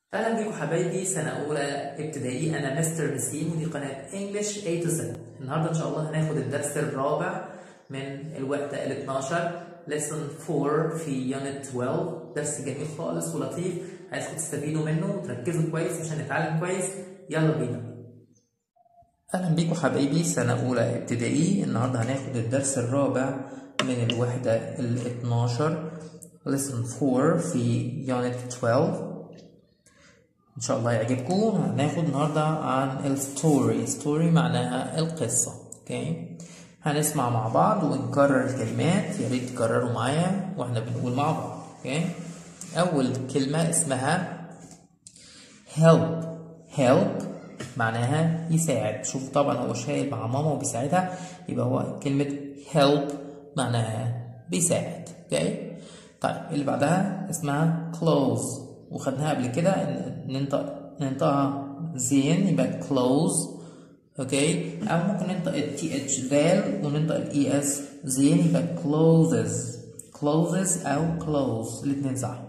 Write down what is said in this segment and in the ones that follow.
اهلا بيكم حبايبي سنه اولى ابتدائي انا مستر نسيم ودي قناه انجلش A to Z النهارده ان شاء الله هناخد الدرس الرابع من الوحده ال 12 lesson 4 في يونت 12 درس جميل خالص ولطيف عايزكم تستفيدوا منه وتركزوا كويس عشان نتعلم كويس يلا بينا اهلا بيكم حبايبي سنه اولى ابتدائي النهارده هناخد الدرس الرابع من الوحده ال 12 lesson 4 في يونت 12 ان شاء الله يعجبكم هناخد النهارده عن الستوري ستوري معناها القصه اوكي هنسمع مع بعض ونكرر الكلمات يا ريت تكرروا معايا واحنا بنقول مع بعض اوكي اول كلمه اسمها help help معناها يساعد شوف طبعا هو شايل مع ماما وبيساعدها يبقى هو كلمه help معناها بيساعد اوكي طيب اللي بعدها اسمها close وخدناها قبل كده ننطق ننطقها زين يبقى close اوكي او ممكن ننطق التي اتش ذال وننطق الاي اس زين يبقى closes closes او close الاثنين صح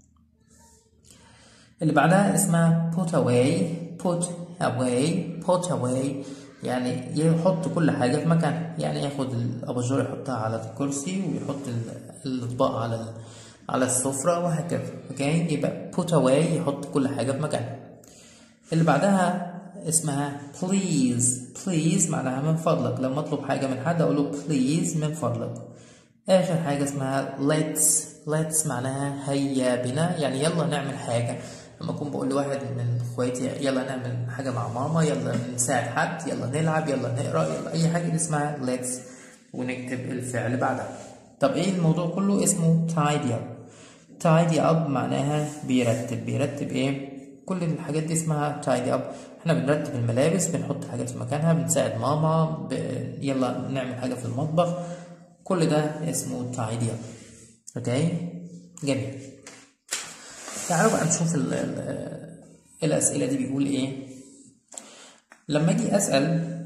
اللي بعدها اسمها put away put away put away يعني يحط كل حاجة في مكانها يعني ياخد الأباجور يحطها على الكرسي ويحط الأطباق على على السفرة وهكذا اوكي يبقى put away يحط كل حاجة في مكانها اللي بعدها اسمها please please معناها من فضلك لما اطلب حاجة من حد اقول له please من فضلك اخر حاجة اسمها let's let's معناها هيا بنا يعني يلا نعمل حاجة لما اكون بقول لواحد من اخواتي يلا نعمل حاجة مع ماما يلا نساعد حد يلا نلعب يلا نقرا يلا اي حاجة دي اسمها let's ونكتب الفعل بعدها طب ايه الموضوع كله اسمه tidy up tidy up معناها بيرتب بيرتب ايه كل الحاجات دي اسمها tidy up احنا بنرتب الملابس بنحط حاجات في مكانها بنساعد ماما ب... يلا نعمل حاجة في المطبخ كل ده اسمه tidy up اوكي جميل تعالوا بقى نشوف ال... ال... الأسئلة دي بيقول ايه لما اجي أسأل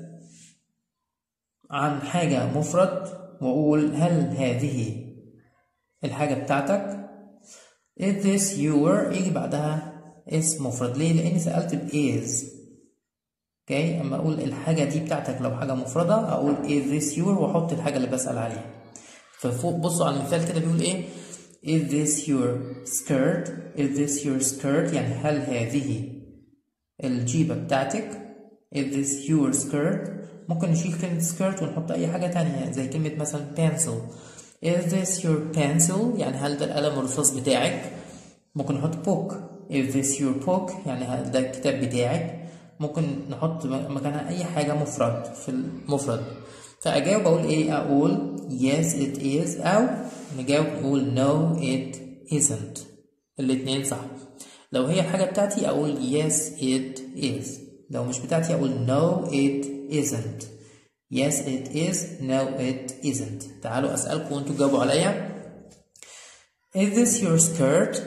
عن حاجة مفرد وأقول هل هذه الحاجة بتاعتك is this your يجي بعدها اسم مفرد ليه لاني سالت ب is اوكي اما اقول الحاجه دي بتاعتك لو حاجه مفرده اقول is this your واحط الحاجه اللي بسال عليها ففوق بصوا على المثال كده بيقول ايه is this your skirt is this your skirt يعني هل هذه الجيبه بتاعتك is this your skirt ممكن نشيل كلمه skirt ونحط اي حاجه تانية زي كلمه مثلا pencil Is this your pencil؟ يعني هل ده القلم الرصاص بتاعك؟ ممكن نحط book. Is this your book؟ يعني هل ده الكتاب بتاعك؟ ممكن نحط مكانها أي حاجة مفرد في المفرد. فأجاوب أقول إيه؟ أقول yes it is أو نجاوب نقول no it isn't. الاتنين صح. لو هي الحاجة بتاعتي أقول yes it is. لو مش بتاعتي أقول no it isn't. Yes it is No it isn't تعالوا أسألكم وانتوا تجاوبوا عليا Is this your skirt؟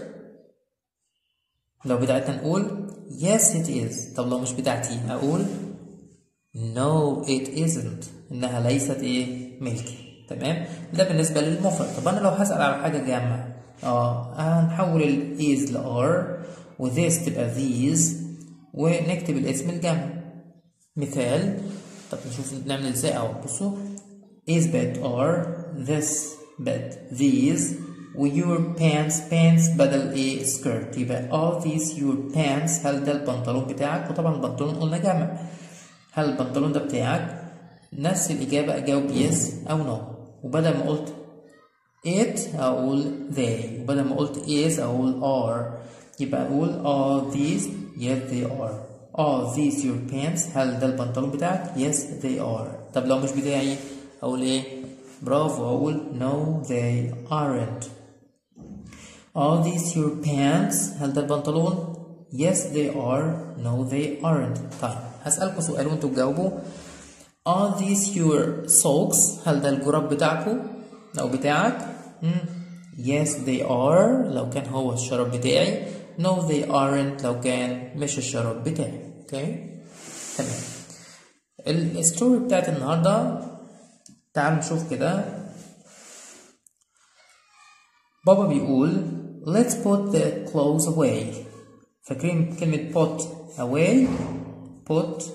لو بتاعتنا نقول Yes it is طب لو مش بتاعتي أقول No it isn't إنها ليست إيه ملكي تمام ده بالنسبة للمفرد طب أنا لو هسأل على حاجة جامعة اه هنحول ال is ل are و this تبقى these ونكتب الاسم الجمع مثال طب نشوف نعمل ازاي اهو بصوا is bed are this bed these و your pants pants بدل ايه skirt يبقى all these your pants هل ده البنطلون بتاعك وطبعا البنطلون قلنا جمع هل البنطلون ده بتاعك نفس الإجابة أجاوب yes أو no وبدل ما قلت it أقول they وبدل ما قلت is أقول are يبقى أقول all these yes they are Are these your pants؟ هل ده البنطلون بتاعك؟ Yes they are. طب لو مش بتاعي أقول إيه؟ برافو أقول No they aren't. Are these your pants؟ هل ده البنطلون؟ Yes they are. No they aren't. طيب هسألكوا سؤال وأنتوا تجاوبوا. Are these your socks؟ هل ده الجراب بتاعكوا؟ أو بتاعك؟ مم. Yes they are لو كان هو الشراب بتاعي. No they aren't لو كان مش الشراب بتاعي اوكي تمام الستوري بتاعت النهارده تعالوا نشوف كده بابا بيقول let's put the clothes away فاكرين كلمة put away put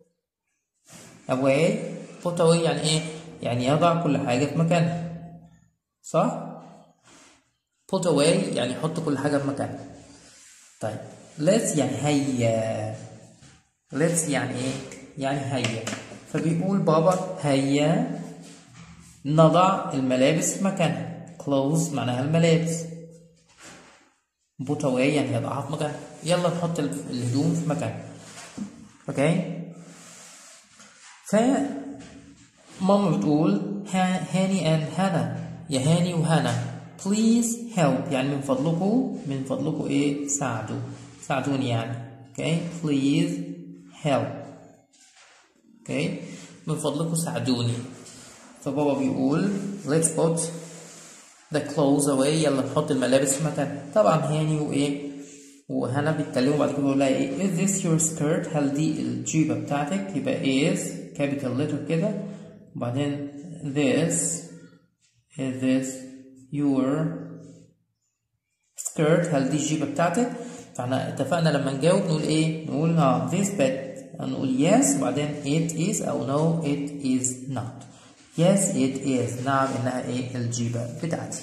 away put away يعني ايه يعني يضع كل حاجة في مكانها صح put away يعني يحط كل حاجة في مكانها طيب let's يعني هيا let's يعني ايه يعني هيا فبيقول بابا هيا نضع الملابس في مكانها clothes معناها الملابس put away يعني يضعها في مكانها يلا نحط الهدوم في مكانها اوكي ف ماما بتقول هاني and هانا يا هاني وهانا please help يعني من فضلكم من فضلكم ايه ساعدوا ساعدوني يعني اوكي please help اوكي من فضلكم ساعدوني فبابا بيقول let's put the clothes away يلا نحط الملابس في مكانها طبعا هاني وايه وهنا بيتكلموا بعد كده بيقول لها ايه is this your skirt هل دي الجيبة بتاعتك يبقى is capital letter كده وبعدين this is this your skirt هل دي الجيبة بتاعتك فاحنا اتفقنا لما نجاوب نقول ايه نقول اه this bed نقول yes وبعدين it is او no it is not yes it is نعم انها ايه الجيبة بتاعتي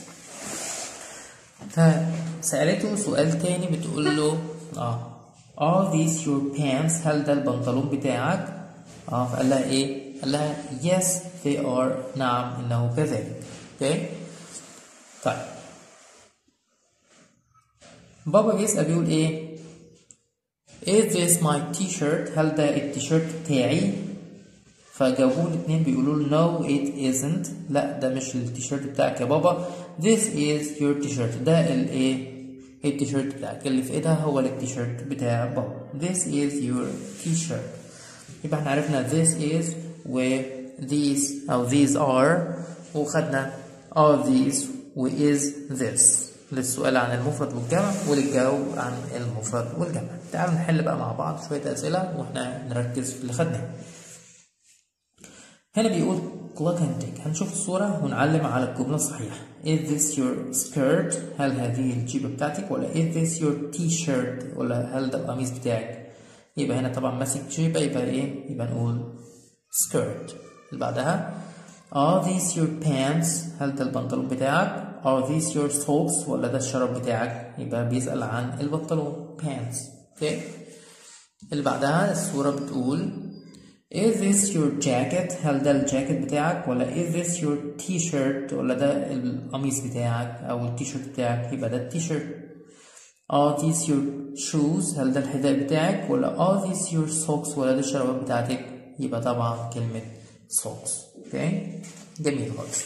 فسألته سؤال تاني بتقول له اه are these your pants هل ده البنطلون بتاعك اه فقال لها ايه قال لها yes they are نعم انه كذلك اوكي okay. طيب بابا بيسأل بيقول ايه is this my t-shirt هل ده التيشيرت بتاعي فجاوبوه الاتنين بيقولوا له no it isn't لا ده مش التيشيرت بتاعك يا بابا this is your t-shirt ده الايه التيشيرت بتاعك اللي في ايدها هو التيشيرت بتاع بابا this is your t-shirt يبقى احنا عرفنا this is و these او these are وخدنا are these و is this للسؤال عن المفرد والجمع وللجواب عن المفرد والجمع تعالوا نحل بقى مع بعض شوية أسئلة واحنا نركز في اللي خدناه هنا بيقول clock and take هنشوف الصورة ونعلم على الجملة الصحيحة is this your skirt هل هذه الجيبة بتاعتك ولا is this your t-shirt ولا هل ده القميص بتاعك يبقى هنا طبعا ماسك جيبة يبقى ايه يبقى نقول skirt اللي بعدها are these your pants هل ده البنطلون بتاعك are these your socks ولا ده الشراب بتاعك يبقى بيسأل عن البنطلون pants اوكي اللي بعدها الصورة بتقول Is this your jacket؟ هل ده الجاكيت بتاعك ولا is this your t-shirt ولا ده القميص بتاعك أو التيشيرت بتاعك يبقى ده التيشيرت Are these your shoes؟ هل ده الحذاء بتاعك ولا are these your socks ولا ده الشرابات بتاعتك يبقى طبعا كلمة socks اوكي جميل خالص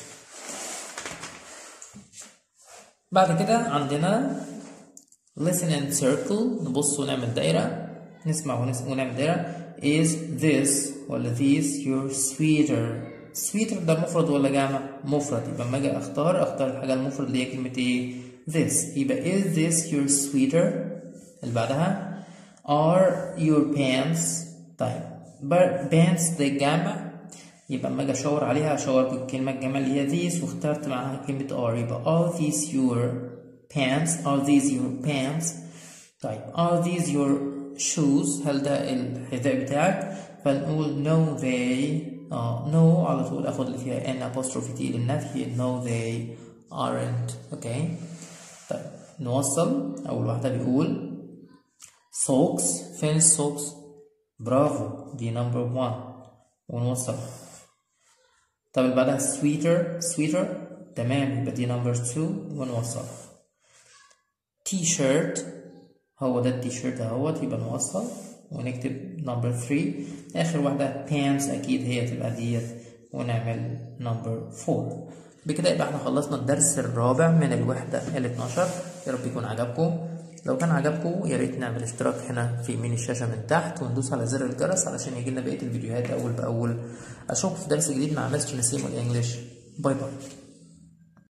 بعد كده عندنا listen and circle نبص ونعمل دايرة نسمع ونعمل دايرة is this ولا these your sweater sweater ده مفرد ولا جمع مفرد يبقى لما اجي اختار اختار الحاجة المفرد اللي هي كلمة ايه this يبقى is this your sweater اللي بعدها are your pants طيب pants ده جمع يبقى لما اجي اشاور عليها اشاور بالكلمة الجمع اللي هي this واخترت معاها كلمة are يبقى are these your pants are these your pants طيب are these your shoes هل ده الحذاء بتاعك فنقول no they آه no على طول اخد اللي فيها n apostrophe t للنفي no they aren't اوكي okay. طيب نوصل اول واحده بيقول socks فين السوكس برافو دي نمبر 1 ونوصل طب اللي بعدها sweater sweater تمام يبقى دي نمبر 2 ونوصل تي شيرت هو ده التيشيرت اهوت يبقى نوصل ونكتب نمبر 3 اخر واحده pants اكيد هي تبقى ديت ونعمل نمبر 4 بكده يبقى احنا خلصنا الدرس الرابع من الوحده ال 12 يا رب يكون عجبكم لو كان عجبكم يا ريت نعمل اشتراك هنا في يمين الشاشه من تحت وندوس على زر الجرس علشان يجيلنا بقيه الفيديوهات اول باول اشوفكم في درس جديد مع مستر نسيم والانجليش باي باي